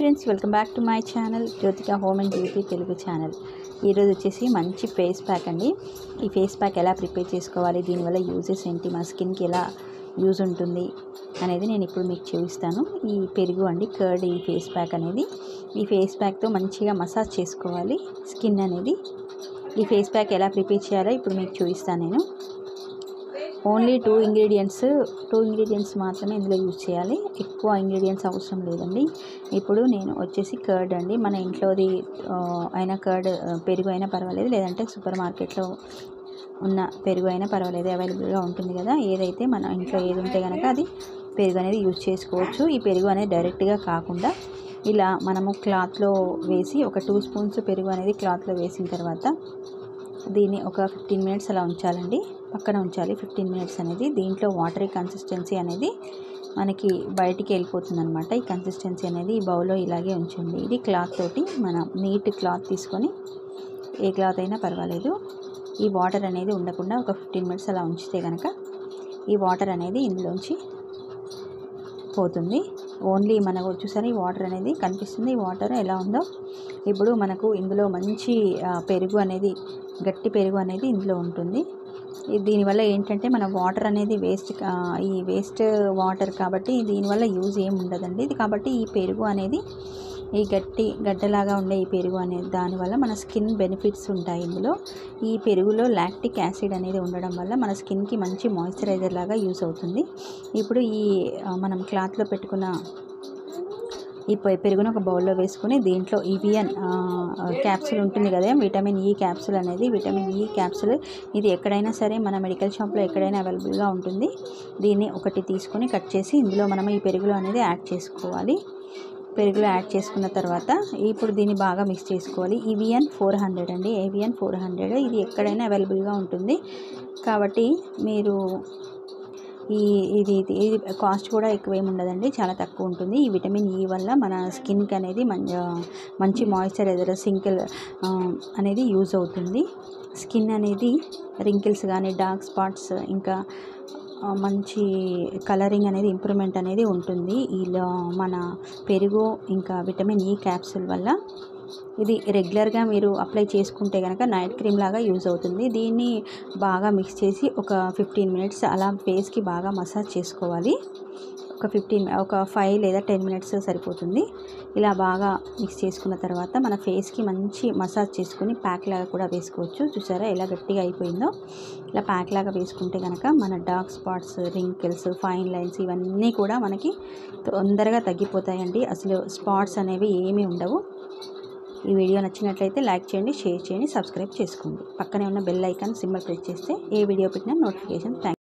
friends welcome back to my channel Jyothika home and beauty Telugu channel ఈరోజు వచ్చేసి మంచి face pack అండి ఈ ఫేస్ ప్యాక్ ఎలా ప్రిపేర్ చేసుకోవాలి దీనివల్ల యూజెస్ ఏంటి మన స్కిన్కి ఎలా యూజ్ ఉంటుంది అనేది నేను ఇప్పుడు మీకు చూపిస్తాను ఈ పెరుగు అండి కర్డ్ ఈ ఫేస్ ప్యాక్ అనేది ఈ ఫేస్ ప్యాక్తో మంచిగా మసాజ్ చేసుకోవాలి స్కిన్ అనేది ఈ ఫేస్ ప్యాక్ ఎలా ప్రిపేర్ చేయాలో ఇప్పుడు మీకు చూపిస్తాను నేను only two ingredients two ingredients మాత్రమే ఇందులో యూజ్ చేయాలి ఎక్కువ ఇంగ్రీడియంట్స్ అవసరం లేదండి ఇప్పుడు నేను వచ్చేసి కర్డ్ అండి మన ఇంట్లోది ఆ, అయినా కర్డ్ ఆ, పెరుగు అయినా పర్వాలేదు లేదంటే సూపర్ మార్కెట్లో ఉన్న పెరుగు అయినా పర్వాలేదు అవైలబుల్గా ఉంటుంది కదా ఏదైతే మన ఇంట్లో ఏది ఉంటే కనుక అది పెరుగు అనేది యూజ్ చేసుకోవచ్చు ఈ పెరుగు అనేది డైరెక్ట్గా కాకుండా ఇలా మనము క్లాత్లో వేసి ఒక టూ స్పూన్స్ పెరుగు అనేది క్లాత్లో వేసిన తర్వాత దీన్ని ఒక ఫిఫ్టీన్ మినిట్స్ అలా ఉంచాలండి పక్కన ఉంచాలి ఫిఫ్టీన్ మినిట్స్ అనేది దీంట్లో వాటరీ కన్సిస్టెన్సీ అనేది మనకి బయటికి వెళ్ళిపోతుంది అనమాట ఈ కన్సిస్టెన్సీ అనేది ఈ బౌల్లో ఇలాగే ఉంచండి ఇది క్లాత్ తోటి మనం నీట్ క్లాత్ తీసుకొని ఏ క్లాత్ అయినా పర్వాలేదు ఈ వాటర్ అనేది ఉండకుండా ఒక ఫిఫ్టీన్ మినిట్స్ అలా ఉంచితే కనుక ఈ వాటర్ అనేది ఇందులోంచి పోతుంది ఓన్లీ మనకు చూసారా ఈ వాటర్ అనేది కనిపిస్తుంది ఈ వాటర్ ఎలా ఉందో ఇప్పుడు మనకు ఇందులో మంచి ఆ, పెరుగు అనేది గట్టి పెరుగు అనేది ఇందులో ఉంటుంది ఇది దీనివల్ల ఏంటంటే మన వాటర్ అనేది వేస్ట్ ఈ వేస్ట్ వాటర్ కాబట్టి దీనివల్ల యూజ్ ఏమి ఉండదండి ఇది కాబట్టి ఈ పెరుగు అనేది ఈ గట్టి గడ్డలాగా ఉండే ఈ పెరుగు అనేది దానివల్ల మన స్కిన్ బెనిఫిట్స్ ఉంటాయి ఇందులో ఈ పెరుగులో లాక్టిక్ యాసిడ్ అనేది ఉండడం వల్ల మన స్కిన్కి మంచి మాయిశ్చరైజర్ లాగా యూస్ అవుతుంది ఇప్పుడు ఈ ఆ, మనం క్లాత్లో పెట్టుకున్న ఈ పె- పెరుగును ఒక బౌల్లో వేసుకుని దీంట్లో ఇవియన్ క్యాప్సూల్ ఉంటుంది కదా విటమిన్ ఈ క్యాప్సూల్ అనేది విటమిన్ ఈ క్యాప్సూల్ ఇది ఎక్కడైనా సరే మన మెడికల్ షాప్లో ఎక్కడైనా అవైలబుల్గా ఉంటుంది దీన్ని ఒకటి తీసుకొని కట్ చేసి ఇందులో మనం ఈ పెరుగులో అనేది యాడ్ చేసుకోవాలి పెరుగులో యాడ్ చేసుకున్న తర్వాత ఇప్పుడు దీన్ని బాగా మిక్స్ చేసుకోవాలి ఈవిఎన్ ఫోర్ హండ్రెడ్ అండి ఏవిఎన్ ఫోర్ హండ్రెడ్ ఇది ఎక్కడైనా అవైలబుల్గా ఉంటుంది కాబట్టి మీరు ఈ ఇది ఇది ఇది కాస్ట్ కూడా ఎక్కువ ఏమి ఉండదండి చాలా తక్కువ ఉంటుంది ఈ విటమిన్ ఈ వల్ల మన స్కిన్కి అనేది మంచి మంచి మాయిశ్చరైజర్ సింకిల్ అనేది యూజ్ అవుతుంది స్కిన్ అనేది రింకిల్స్ కానీ డార్క్ స్పాట్స్ ఇంకా ఆ, మంచి కలరింగ్ అనేది ఇంప్రూవ్మెంట్ అనేది ఉంటుంది ఇలా మన పెరుగు ఇంకా విటమిన్ ఈ క్యాప్సూల్ వల్ల ఇది రెగ్యులర్గా మీరు అప్లై చేసుకుంటే కనుక నైట్ క్రీమ్ లాగా యూజ్ అవుతుంది దీన్ని బాగా మిక్స్ చేసి ఒక ఫిఫ్టీన్ మినిట్స్ అలా ఫేస్కి బాగా మసాజ్ చేసుకోవాలి ఒక ఫిఫ్టీన్ ఒక ఫైవ్ లేదా టెన్ మినిట్స్ సరిపోతుంది ఇలా బాగా మిక్స్ చేసుకున్న తర్వాత మన ఫేస్కి మంచి మసాజ్ చేసుకుని ప్యాక్ లాగా కూడా వేసుకోవచ్చు చూసారా ఎలా గట్టిగా అయిపోయిందో ఇలా ప్యాక్ లాగా వేసుకుంటే కనుక మన dark spots wrinkles fine lines ఇవన్నీ కూడా మనకి తొందరగా తగ్గిపోతాయండి అసలు స్పాట్స్ అనేవి ఏమీ ఉండవు ఈ వీడియో నచ్చినట్లయితే లైక్ చేయండి షేర్ చేయండి సబ్స్క్రైబ్ చేసుకోండి పక్కనే ఉన్న బెల్ ఐకాన్ సింబల్ ప్రెస్ చేస్తే ఏ వీడియో పెట్టినా నోటిఫికేషన్ థ్యాంక్